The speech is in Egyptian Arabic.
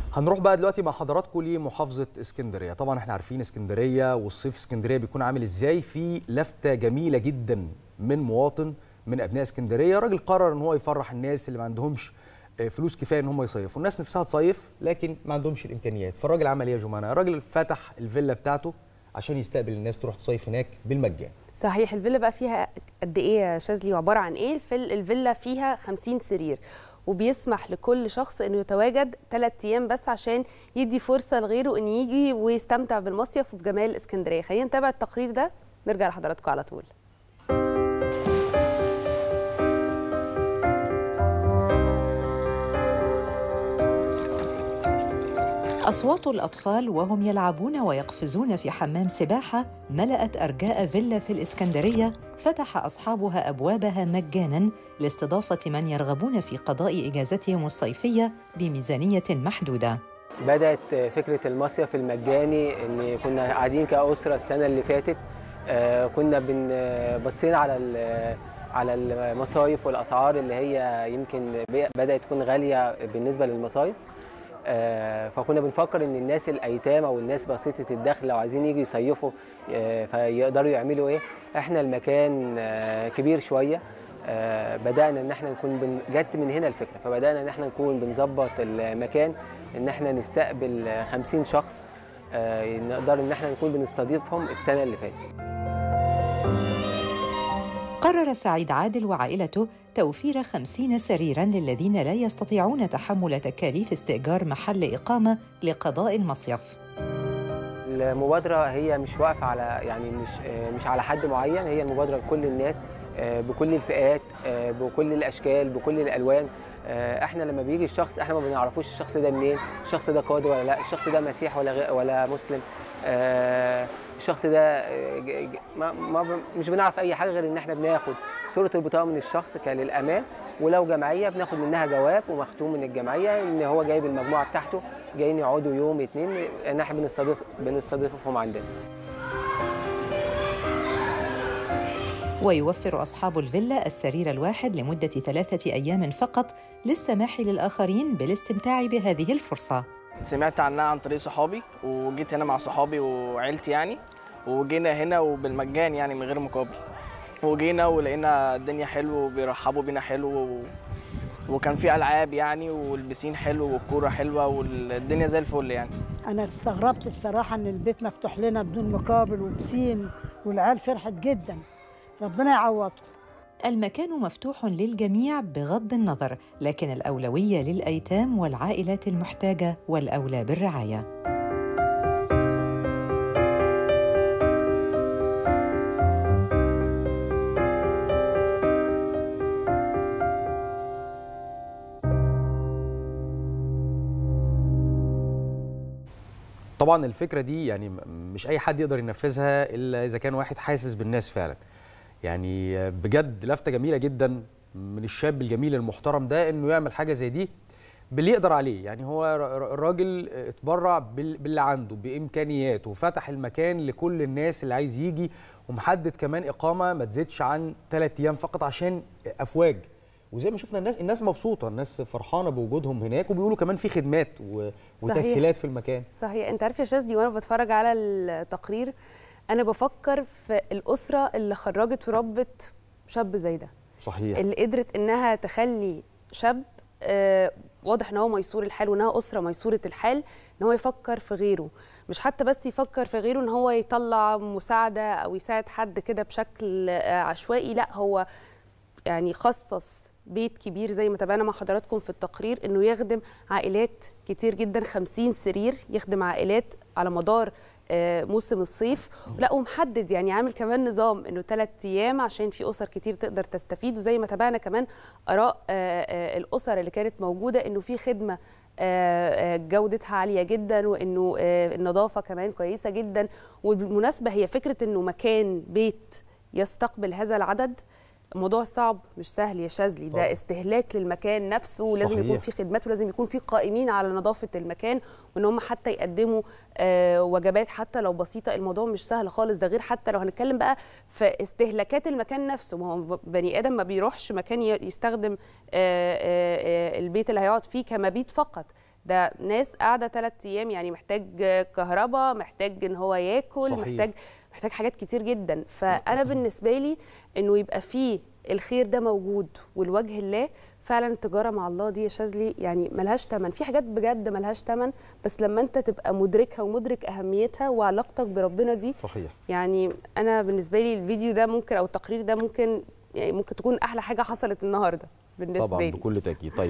هنروح بقى دلوقتي مع حضراتكم لمحافظه اسكندريه طبعا احنا عارفين اسكندريه والصيف اسكندريه بيكون عامل ازاي في لفته جميله جدا من مواطن من ابناء اسكندريه راجل قرر ان هو يفرح الناس اللي ما عندهمش فلوس كفايه ان هم يصيفوا الناس نفسها تصيف لكن ما عندهمش الامكانيات فالراجل عمل ايه يا جمانه الراجل فتح الفيلا بتاعته عشان يستقبل الناس تروح تصيف هناك بالمجان صحيح الفيلا بقى فيها قد ايه يا شاذلي وعباره عن ايه الفل الفيلا فيها 50 سرير وبيسمح لكل شخص انه يتواجد ثلاث ايام بس عشان يدي فرصه لغيره ان يجي ويستمتع بالمصيف وبجمال اسكندريه خلينا نتابع التقرير ده نرجع لحضراتكم على طول أصوات الأطفال وهم يلعبون ويقفزون في حمام سباحة ملأت أرجاء فيلا في الإسكندرية فتح أصحابها أبوابها مجاناً لاستضافة من يرغبون في قضاء إجازتهم الصيفية بميزانية محدودة بدأت فكرة المصيف المجاني إن كنا قاعدين كأسرة السنة اللي فاتت آه كنا بصينا على على المصايف والأسعار اللي هي يمكن بدأت تكون غالية بالنسبة للمصايف آه فكنا بنفكر ان الناس الايتام او الناس بسيطه الدخل لو عايزين يجوا يصيفوا آه فيقدروا يعملوا ايه احنا المكان آه كبير شويه بدانا ان احنا نكون بن... جت من هنا الفكره فبدانا ان احنا نكون بنظبط المكان ان احنا نستقبل 50 شخص نقدر ان احنا نكون بنستضيفهم السنه اللي فاتت قرر سعيد عادل وعائلته توفير خمسين سريراً للذين لا يستطيعون تحمل تكاليف استئجار محل إقامة لقضاء المصيف المبادرة هي مش واقفة على يعني مش مش على حد معين هي المبادرة لكل الناس بكل الفئات بكل الأشكال بكل الألوان احنا لما بيجي الشخص احنا ما بنعرفوش الشخص ده منين الشخص ده قادر ولا لا الشخص ده مسيح ولا ولا مسلم الشخص ده ما ما مش بنعرف اي حاجه غير ان احنا بناخد صوره البطاقه من الشخص كللامان ولو جمعيه بناخد منها جواب ومختوم من الجمعيه ان هو جايب المجموعه بتاعته جايين يقعدوا يوم اتنين ان احنا بنستضيف بنستضيفهم عندنا ويوفر أصحاب الفيلا السرير الواحد لمدة ثلاثة أيام فقط للسماح للآخرين بالاستمتاع بهذه الفرصة سمعت عنها عن طريق صحابي وجيت هنا مع صحابي وعيلتي يعني وجينا هنا وبالمجان يعني من غير مقابل وجينا ولقينا الدنيا حلو وبيرحبوا بينا حلو و... وكان في العاب يعني والبسين حلو والكوره حلوه والدنيا زي الفل يعني انا استغربت بصراحه ان البيت مفتوح لنا بدون مقابل وبسين والعيال فرحت جدا ربنا يعوضهم المكان مفتوح للجميع بغض النظر لكن الأولوية للأيتام والعائلات المحتاجة والأولى بالرعاية طبعا الفكره دي يعني مش اي حد يقدر ينفذها الا اذا كان واحد حاسس بالناس فعلا يعني بجد لفته جميله جدا من الشاب الجميل المحترم ده انه يعمل حاجه زي دي باللي يقدر عليه يعني هو الراجل اتبرع باللي عنده بامكانياته وفتح المكان لكل الناس اللي عايز يجي ومحدد كمان اقامه ما تزيدش عن ثلاث ايام فقط عشان افواج وزي ما شفنا الناس الناس مبسوطه الناس فرحانه بوجودهم هناك وبيقولوا كمان في خدمات و... وتسهيلات في المكان صحيح انت عارف يا شاذلي وانا بتفرج على التقرير انا بفكر في الاسره اللي خرجت وربت شاب زي ده صحيح اللي قدرت انها تخلي شاب آه واضح ان هو ميسور الحال وانها اسره ميسوره الحال ان هو يفكر في غيره مش حتى بس يفكر في غيره ان هو يطلع مساعده او يساعد حد كده بشكل آه عشوائي لا هو يعني خصص بيت كبير زي ما تابعنا مع حضراتكم في التقرير انه يخدم عائلات كتير جدا 50 سرير يخدم عائلات على مدار موسم الصيف لا ومحدد يعني عامل كمان نظام انه ثلاث ايام عشان في اسر كتير تقدر تستفيد وزي ما تابعنا كمان اراء الاسر اللي كانت موجوده انه في خدمه جودتها عاليه جدا وانه النظافه كمان كويسه جدا وبالمناسبه هي فكره انه مكان بيت يستقبل هذا العدد موضوع صعب مش سهل يا شاذلي ده استهلاك للمكان نفسه ولازم صحيح. يكون في خدمات ولازم يكون في قائمين على نظافه المكان وان هم حتى يقدموا آه وجبات حتى لو بسيطه الموضوع مش سهل خالص ده غير حتى لو هنتكلم بقى في استهلاكات المكان نفسه ما هو بني ادم ما بيروحش مكان يستخدم آه آه البيت اللي هيقعد فيه كمبيت فقط ده ناس قاعده ثلاث ايام يعني محتاج كهرباء محتاج ان هو ياكل صحيح. محتاج محتاج حاجات كتير جدا فانا بالنسبه لي انه يبقى فيه الخير ده موجود والوجه الله فعلا التجاره مع الله دي يا شاذلي يعني ملهاش ثمن في حاجات بجد ملهاش ثمن بس لما انت تبقى مدركها ومدرك اهميتها وعلاقتك بربنا دي صحيح يعني انا بالنسبه لي الفيديو ده ممكن او التقرير ده ممكن يعني ممكن تكون احلى حاجه حصلت النهارده بالنسبه طبعا لي بكل تاكيد طيب